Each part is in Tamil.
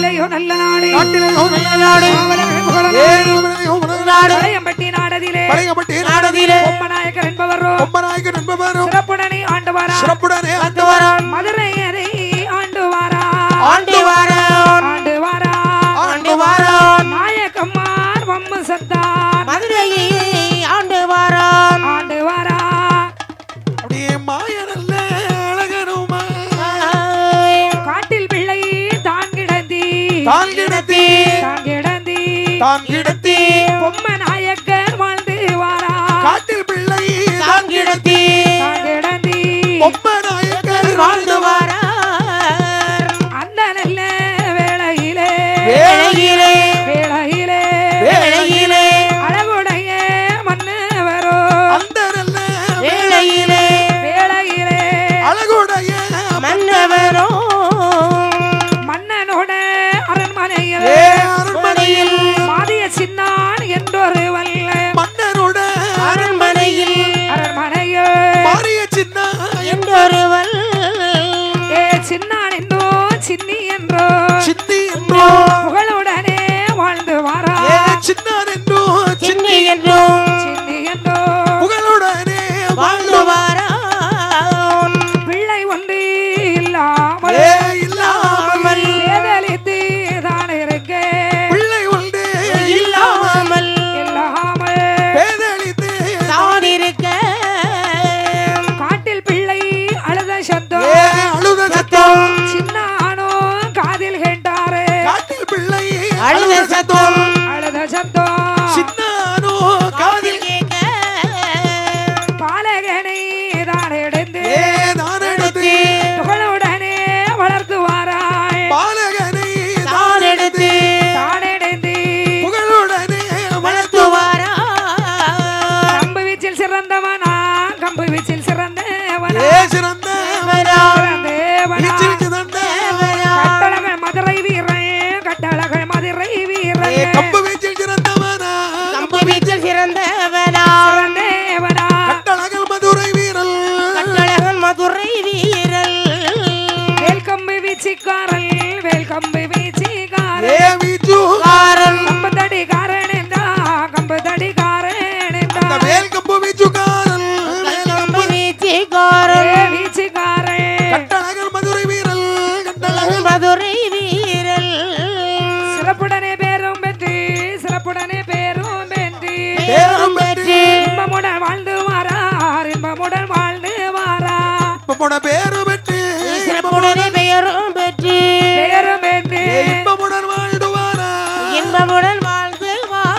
காட்டிலேயோ நல்ல நாடு காட்டிலேயோ நல்ல நாடு. காவலர்கள் புகழும் ஏ நாடு. இவரையோ உனது நாடு. பழையம்பட்டி நாடதிலே பழையப்பட்டி நாடதிலே பொம்மநாயக்கர் என்பவரோ பொம்மநாயக்கன் என்பவரும் சிறப்புடனே ஆண்டு வாரா சிறப்புடனே ஆண்டு வாரான் மதுரையரை ஆண்டு வாரா ஆண்டு வாரான் ஆண்டு வாரா ஆண்டு வாரான் நாயக்கம்மார் வம்மு சத்தார் மதுரையை ஆண்டு வாரான் ஆண்டு வாரா அப்படியே மாயனல்ல அழகனுமா காட்டில் பிள்ளை தான் கிடந்தி தான் கிடத்தி தான் கிடந்தி தான் கிடத்தி பொம்ம நாயக்கர் வாழ்ந்து வாரா காட்டில் பிள்ளை தான் கிடத்தி தான் கிடந்தி பொம்மநாயக்கர் வாழ்ந்து வாரார் அந்த நல்ல வேளையிலே வேளையிலே வேளையிலே வேளையிலே அழகுடைய மன்னவரோ அந்த நல்ல வேளையிலே வேளையிலே அழகுடைய மன்னவரோ மன்னனோட அரண்மனையில் ஏ அரண்மனையில் மாதிய சின்னான் என்றொரு வல்ல மன்னரோட அரண்மனையில் அரண்மனையில் மாறிய சின்ன என்றொருவள் ஏ சின்னான் என்றோ சின்னி என்றோ சித்தி என்றோ புகழுடனே வாழ்ந்து வாரா ஏ சின்னார் என்றோ சின்னி என்றும் சின்னி என்றோ புகழுடனே வாழ்ந்து வாரான் பிள்ளை ஒன்று இல்லாமல் ஏ இல்லாமல் வேதலித்து தான் இருக்க பிள்ளை உண்டு இல்லாமல் இல்லாமல் பேதளித்து தான் இருக்க காட்டில் பிள்ளை அழுத சத்தம் ஏ அழுத சத்தம் சின்னானோ காதில் கேட்டாரு காட்டில் பிள்ளை அழுத சத்தம் அழுத சத்தம் சின்னானோ காதில் காதில் கேட்க பாலகனை தான் எடுத்து ஏ நான் எடுத்து புகழுடனே வளர்த்து வாராய் பாலகனை தான் எடுத்து தான் எடுத்து புகழுடனே வளர்த்து வாரான் கம்பு வீச்சில் சிறந்தவனா கம்பு வீச்சில் சிறந்தவனா ஏ சிறந்த சிறந்தேவனா வீச்சில் சிறந்த கட்டழகன் மதுரை வீரன் கட்டழகன் மதுரை ஏ வீரன் கம்பு வீச்சில் சிறந்தவனா கம்பு வீச்சில் சிறந்தவனா சிறந்தேவனா கட்டழகல் மதுரை வீரல் கட்டழகன் மதுரை வீரல் வேல் கம்பு வீச்சிக்காரன் வேல் கம்பு வீச்சிக்காரன் ஏ வீச்சு காரன் கம்பு தடிக்காரன் என்றா கம்பு தடிக்காரன் என்றா அந்த வேல் கம்பு வீச்சுக்காரல் கம்பு வீச்சிக்காரன் ஏ வீச்சிக்காரன் கட்டழகல் மதுரை வீரல் கட்டழகல் மதுரை வீரல் சிறப்புடனே பேரும் பெற்று சிறப்புடனே பேரும் பெற்று பேரும் பெற்று இன்பமுடன் வாழ்ந்து வாரார் இன்பமுடன் வாழ்ந்து வாரார் இப்பமுட பேரு பெற்று சிறப்புடனே பெயரும் பெற்று பேரும் பெற்று ஏ இன்பமுடன் வாழ்டுவாரா இன்பமுடன் வாழ்ந்து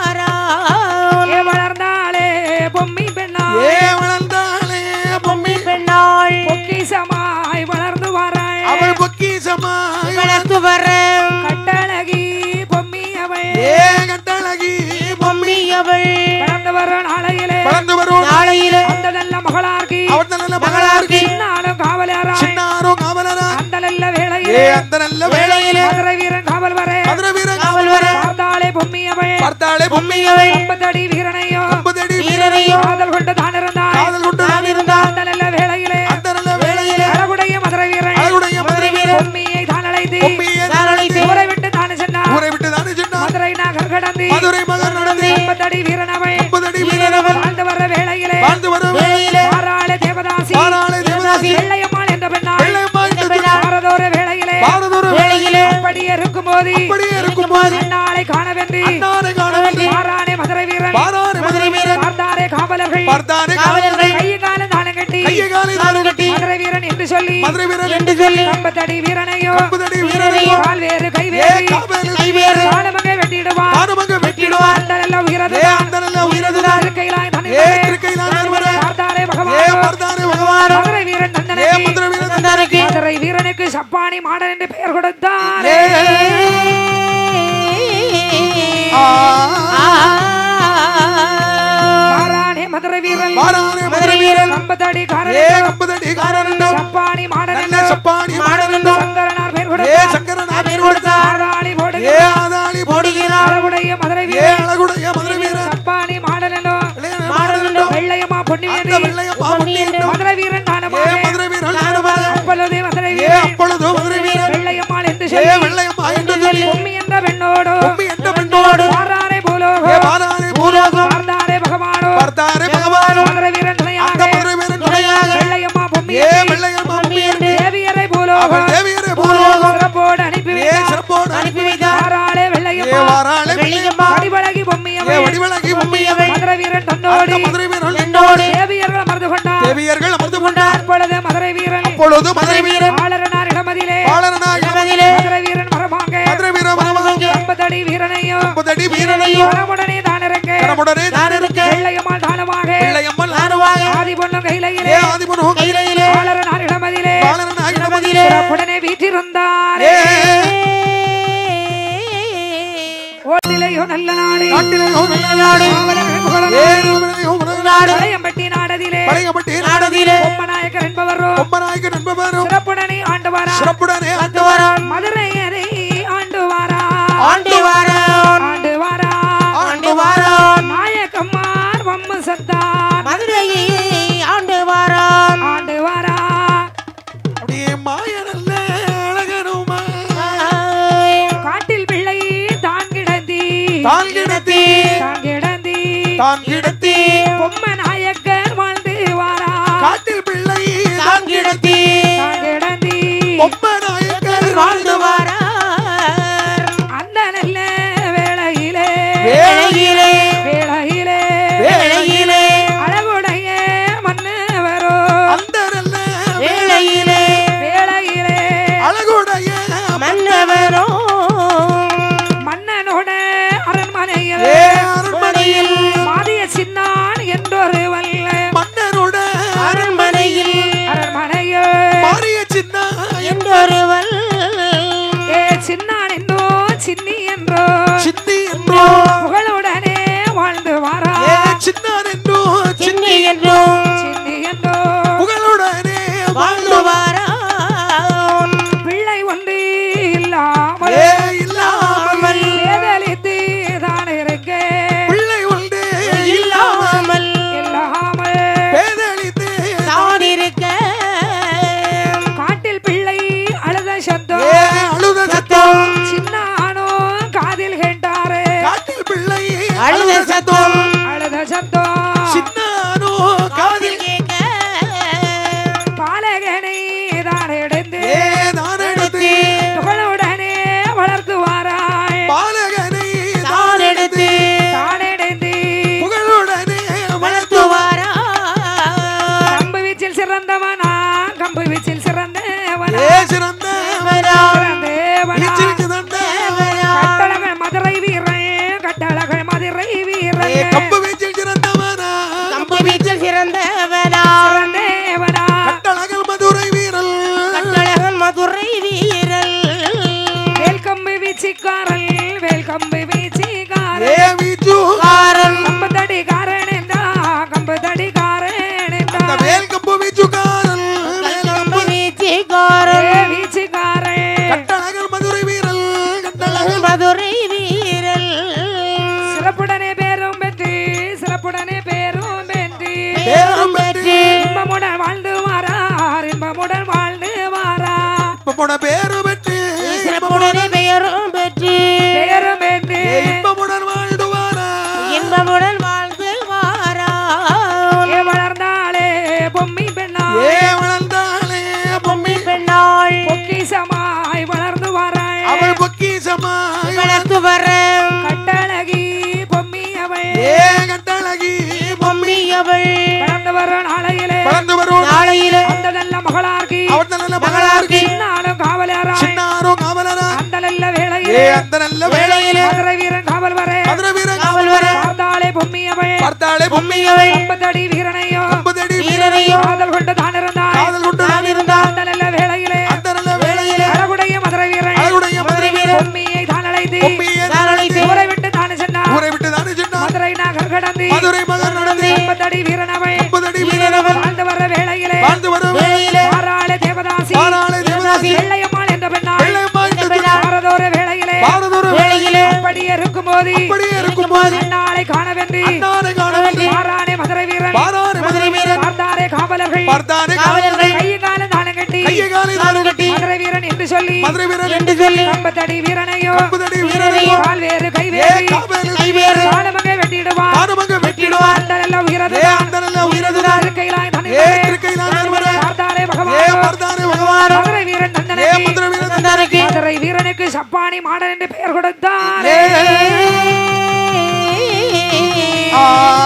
வாரான் ஏ வளர்ந்தாளே பொம்மி பெண்ணா ஏ வளர்ந்தாளே பொம்மி பெண்ணாள் பொக்கிசமாய் வளர்ந்து வாராள் அவள் பொக்கிசமாய் வளர்த்து வர கட்டழகி பொம்மி அவள் ஏ கட்டழகி பொம்மி அவள் வளர்ந்து வரும் நாளையிலே வளர்ந்து வரும் நாளையிலே அந்த நல்ல மகளார்கி அவள் நல்ல மகளார்க்கு சின்னாலும் காவலராய் சின்னாரோ காவலரா அந்த நல்ல ஏ வேளையிலே அந்த நல்ல வேளையிலே மதுரை வீரன் காவல் வர மதுரை வீரன் காவல் வர பார்த்தாளே பொம்மி அவள் பார்த்தாளே பொம்மி அவள் ஐம்பத்தடி வீரனையோ ஐம்பதடி வீரனையும் காதல் கொண்டு தான் இருந்தாள் காதல் கொண்டு தான் இருந்தான் அந்த நல்ல வேளையிலே அந்த நல்ல வேளையிலே அழகுடைய மதுரை வீரன் அழகுடைய மதுரை வீரன் பொம்மியை தான் அழைத்து பொம்மியை தான் அழைத்து ஊரை விட்டு தானே சென்றார் ஊரை விட்டு தானே சொன்னார் மதுரை நகர் கடந்து மதுரை மகன் நடந்து ஐம்பத்தடி வீரனவை ஐம்பதடி வீரனவன் வாழ்ந்து வர வேளையிலே வாழ்ந்து வரும் வேளையிலே பாராள தேவதாசி பாராளே தேவதாசி வெள்ளையம்மாள் என்ற பெண்ணாள் வெள்ளையம்மா என்ற பெண்ணாள். பாரதோர வேளையிலே பாரதொரு வேளையிலே அப்படியே இருக்கும்போது அப்படியே இருக்கும்போது அண்ணாளை காணவென்று அண்ணாரை காண வந்து பாரானே மதுரை வீரன் பாராறு மதுரை வீரன் பார்த்தாரே காவலர்கள் பார்த்தாரே காவலர்கள் கையை காலம் தானம் கட்டி கையை காலை தானம் கட்டி மதுரை வீரன் என்று சொல்லி மதுரை வீரன் என்று சொல்லி ஐம்பத்தடி வீரனையோ ஐம்பதடி வீரனை கால் வேறு கை ஏ வேறு காவல் கைவேறு காலமங்க வெட்டிடுவான் காரணமாக வெட்டிடுவார் அந்த நல்ல உயரது ஏ அந்த நல்ல உயிரதுதான் இருக்கையிலாய் ஏ திருக்கையிலான நண்பரே பார்த்தாரே ஏ பகவான் பார்த்தாரே பகவான் மதுரை வீரன் ஏ தந்தனுக்கு மதுரை வீரன் தந்தாருக்கு மதுரை வீரனுக்கு சப்பானி மாடன் என்று பெயர் கொடுத்தார் ஏ ஆ மாறானே மதுரை வீரன் பாரானே மதுரை வீரன் ஐம்பத்தடி ஏ காரன் கம்பதடி காரணம் சப்பானி மாடன் நல்ல சப்பாணி மாடனும் சங்கரனார் பெயர் ஏ கொடுத்தார் சங்கரன் பேர் கொடுத்தார் ஆடாளி ஏ போடுகிறார் ஆதாளி போடுகிறார் அழகுடைய மதுரை ஏ வீரன் அழகுடைய மதுரை வீரன் சப்பானி மாடனோ மாடனும் வெள்ளையம்மா பொன்னி அந்த என்று வெள்ளையப்பா பொன்னி என்றும் மதுரை வீரன் ஏ தானமாக மதுரை வீரன் காணுமாக அப்பொழுது மதுரை ஏ வீரன் அப்பொழுது மதுரை வீரன் வெள்ளையம்மாள் என்று ஏ சொல்லி வெள்ளையம்மா என்று சொல்லி பொம்மி பொம்மியவள் ஏ வடிவழகி பொம்மியவள் மதுரை வீரன் தன்னோடி அந்த மதுரை வீரன் என்னோடு தேவியர்கள் அமர்ந்து கொண்டார் தேவியர்கள் அமர்ந்து கொண்டார் அப்பொழுது மதுரை வீரன் அப்பொழுது மதுரை வீரன் ஆளரனார் இடமதிலே பாலரனாய் மதிலே மதுரை வீரன் வரமாங்க மதுரை வீரன் வரவங்க ஐம்பதடி வீரனையும் முப்பதடி வீரனையும் பலமுடனே தான் இருக்க கடமுடனே நான் இருக்க வெள்ளையம்மாள் தாளமாக பிள்ளையம்மன் நானுவாக ஆதி பொண்ணும் ஏ கையிலே ஆதிமனோ கையிலே ஆளரனார் இடமதிலே பாலரனாய் இடமதிலே உடனே வீற்றிருந்தார் ஏ ஓட்டிலையோ நல்ல நாடு நாட்டிலேயோ நல்ல நாடு காவலர்கள் புகழும் ஏ நாடு. நாட்டிலேயோ நல்ல நாடு பழையம்பட்டி நாடதிலே பழையப்பட்டி நாடதிலே பொம்மநாயக்கர் என்பவரோ பொம்மநாயகன் என்பவரும் சிறப்புடனே ஆண்டு வாரா சிறப்புடனே வந்து வரோம் மதுரையரை ஆண்டு வாரா ஆண்டி வாரோம் ஆண்டு வாரா ஆண்டு வாரோம் நாயக்கம்மார் வம்மு சத்தார் மதுரையை ஆண்டு வாரோம் ஆண்டு வாரா அப்படியே மாயனல்ல அழகனுமா காட்டில் பிள்ளை தான் கிடந்தி தான் கிடத்தி தான் கிடந்தி தான் கிடத்தி பொம்ம நாயக்கர் வாழ்ந்து வாரா காட்டில் பிள்ளை தான் கிடத்தி தான் கிடந்தி பொம்மநாயகர் வாழ்ந்து வாரார் அந்த நல்ல வேளையிலே வேளையிலே வேளையிலே வேளையிலே அழகுடைய மன்னவரோ அந்த நல்ல வேளையிலே வேளையிலே அழகுடைய மன்னவரும் மன்னனோட அரண்மனையில் ஏ அரண்மனையில் மாதிய சின்னான் என்றொரு வல்ல மன்னரோட அரண்மனையில் அரண்மனையில் மாறிய சின்ன என்றொருவள் ஏ சின்னான் என்றோ சின்னி என்றோ சித்தி என்றோ புகழுடனே வாழ்ந்து வாரா ஏ சின்னார் என்றோ சின்னி சின்னி என்றும் சின்னி என்றோ புகழுடனே வாழ்ந்து வாராம் பிள்ளை ஒன்று இல்லாமல் ஏ இல்லாமல் வேதலித்து தான் இருக்க பிள்ளை உண்டு இல்லாமல் இல்லாமல் பேதளித்து தான் இருக்க காட்டில் பிள்ளை அழுத சத்தம் ஏ அழுத சத்தம் சின்னானோ காதில் கேட்டாரு காட்டில் பிள்ளை அழுத சத்தம் அழுத சத்தம் சின்னானோ காதில் கேட்க பாலகனை தான் எடுத்து ஏ நான் எடுத்து புகழுடனே வளர்த்து வாராய் பாலகனை தான் எடுத்து தான் எடுத்து புகழுடனே வளர்த்து வளர்த்து வாராம் கம்பு வீச்சில் சிறந்தவனா கம்பு வீச்சில் சிறந்தவனா ஏ சிறந்த சிறந்தவனா நீச்சல் சிறந்த கட்டழகன் மதுரை வீரன் கட்டழகன் மதுரை ஏ வீரன் கம்பு வீச்சில் சிறந்தவனா கம்பு வீச்சில் சிறந்தவனா சிறந்தவனா கட்டழகல் மதுரை வீரல் கட்டழகன் மதுரை வீரல் வேல்கம்பு வீச்சிக்காரன் வேல்கம்பு வீச்சிக்காரன் ஏ வீச்சு காரன் கம்பு தடிக்காரன் என்றா கம்பு தடிக்காரன் என்றா அந்த வேல் கம்பு வீச்சுக்காரல் கம்பு வீச்சிக்காரன் ஏ வீச்சிக்காரன் கட்டழகல் மதுரை வீரல் கட்டழகல் மதுரை வீரல் சிறப்புடனே பேரும் பெற்று சிறப்புடனே பேரும் பெற்று பேரும் பெற்று இன்பமுடன் வாழ்ந்து வாரார் இன்பமுடன் வாழ்ந்து வாரார் இப்பமுட பேரு பெற்று சிறப்புடனே பெயரும் பெற்று பேரும் பெற்று ஏ இன்பமுடன் வாழ்டுவாரா இன்பமுடன் வாழ்ந்து வாராம் ஏ வளர்ந்தாளே பொம்மி பெண்ணா ஏ வளர்ந்தாளே பொம்மி பெண்ணாள் பொக்கிசமாய் வளர்ந்து வாராள் அவள் பொக்கிசமாய் வளர்த்து வர கட்டழகி பொம்மி அவள் ஏ கட்டழகி பொம்மி அவள் வளர்ந்து வரும் நாளையிலே வளர்ந்து வரும் நாளையிலே அந்த நல்ல மகளார்கி அவள் நல்ல மகளார்க்கு சின்னாலும் காவலராய் சின்னாரோ காவலரா அந்த நல்ல ஏ வேளையிலே அந்த நல்ல வேளையிலே மதுரை வீரன் காவல் வர மதுரை வீரன் காவல் வர பார்த்தாளே பொம்மி அவள் பார்த்தாளே பொம்மி அவள் ஐம்பத்தடி வீரனையும் ஐம்பதடி வீரனையும் காதல் கொண்டு தான் இருந்தாள் காதல் கொண்டு நான் இருந்தால் அந்த நல்ல வேளையிலே அந்த நல்ல வேளையிலே அழகுடைய மதுரை வீரன் அழகுடைய மதுரை வீரன் பொம்மியை தான் அழைத்து பொம்மியை தான் அழைத்து ஊரை விட்டு தானே சென்றார் ஊரை விட்டு தானே சென்றார் மதுரை நகர் கடந்து மதுரை மகன் நடந்து ஐம்பத்தடி வீரனவை ஐம்பதடி வீரனவன் வாழ்ந்து வர வேளையிலே வாழ்ந்து வரும் வேளையிலே பாராள தேவதாசி பாராளே தேவதாசி வெள்ளையம்மாள் என்ற பெண்ணாள் வெள்ளையம்மா இந்த பாரதோர வேளையிலே பாரதொரு வேளையிலே அப்படியே இருக்கும்போது அப்படியே இருக்கும்போது அண்ணாளை காணவென்று அண்ணாரை காண வேண்டி பாரானே மதுரை வீரன் பாரானே மதுரை வீரன் பார்த்தாரே காவலர்கள் பார்த்தானே காவலர்கள் கையை காலம் தானம் கட்டி கையை காலை தானு கட்டி மதுரை வீரன் என்று சொல்லி மதுரை வீரன் என்று சொல்லி ஐம்பத்தடி வீரனையும் ஐம்பதடி வீரனையும் கால் வேறு கை ஏ வேறு காவேரி கைவேறு காலமங்க வெட்டிடுவான் காணுமங்க வெட்டிடுவார் அந்த நல்ல உயிரது ஏ அந்த நல்ல உயிரதுதான் இருக்கையிலாய் ஏ திருக்கையிலான நண்பரே. பார்த்தாரே ஏ பகவான் பார்த்தானே பகவான் மதுரை வீரன் ஏ தந்தனுக்கு மதுரை வீரன் தந்தனுக்கு மதுரை வீரனுக்கு சப்பானி மாடன் என்று பெயர் கொடுத்தார் ஏ ஆ.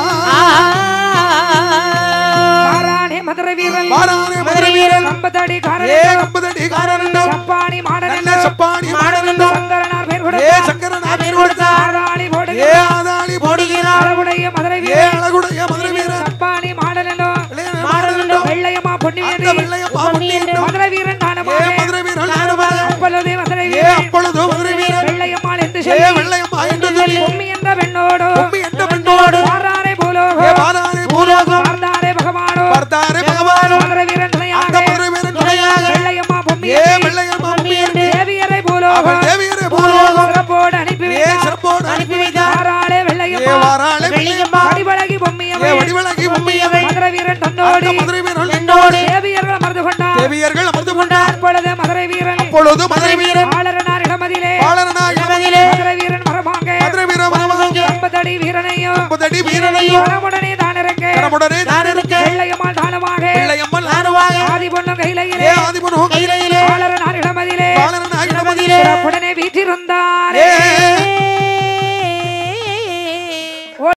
மாறானே மதுரை வீரன் மாறானே மதுரை வீரன் கம்பத்தடி ஏ காரன் கம்பதடி காரணம் சப்பாணி மாடன் நல்ல சப்பாணி மாடனும் சங்கரனார் பேர் ஏ கொடுத்தார் சங்கரனா பேர் கொடுத்தார் ஆதாளி ஏ போடுகிறார் ஆதாளி போடுகிறார் அழகுடைய மதுரை ஏ வீரன் அழகுடைய மதுரை வீரன் சப்பாணி மாடனோ மாடனும் வெள்ளையம்மா அந்த பொன்னியன் வெள்ளையப்பா முன்னிட்டு மதுரை வீரன் ஏ தானமாக மதுரை வீரன் நானுமாக அப்பொழுது மதுரை ஏ வீரன் அப்பொழுது மதுரை வீரன் வெள்ளையம்மாள் என்று ஏ சொல்லி வெள்ளையம்மா என்று சொல்லி பொம்மி என்ற பெண்ணோடு பொம்மி என்ற பெண்ணோடு வாராரே ஏ பூலோகம் வாரானே பூலோகம் பார்த்தாரே பகவானோ பார்த்தாரே பகவானும் மதுரை வீரன் அந்த துணையாக மதுரை வீரன் துணையாக வெள்ளையம்மா பொம்மி ஏ வெள்ளையம்மா முன்னி என்று தேவியரை அவள் பூலோகம் தேவியரே பூலோகம் சிறப்போடு அனுப்பி ஏ வைத்தார் சிறப்போடு அனுப்பி வைத்தார் வாராளே ஏ வெள்ளையம்மா வாராளே வெள்ளையம்மா வடிவழகி ஏ பொம்மியவை வடிவழகி பொம்மியவை மதுரை வீரன் அந்த தன்னோடி மதுரை வீரன் என்னோடு தேவியர்கள் அமர்ந்து கொண்டார் தேவியர்கள் அமர்ந்து கொண்டார் அப்பொழுது மதுரை வீரன் அப்பொழுது மதுரை வீரன் ஆளரனார் இடமதிலே பாலரனாய் மதுரை வீரன் வரமாங்க மதுரை வீரன் வரவங்க ஐம்பதடி வீரனையும் முப்பதடி வீரனையும் பலமுடனே தானிருக்க கடமுடனே தான் இருக்க வெள்ளையம்மாள் தானமாக பிள்ளையம்மன் நானுவாக ஆதி பொண்ணும் ஏ கையிலே ஆதிபனோ கையிலே ஆளரனார் இடமதிலே பாலரனாய் இடமதிலே சிறப்புடனே வீற்றிருந்தார் ஏ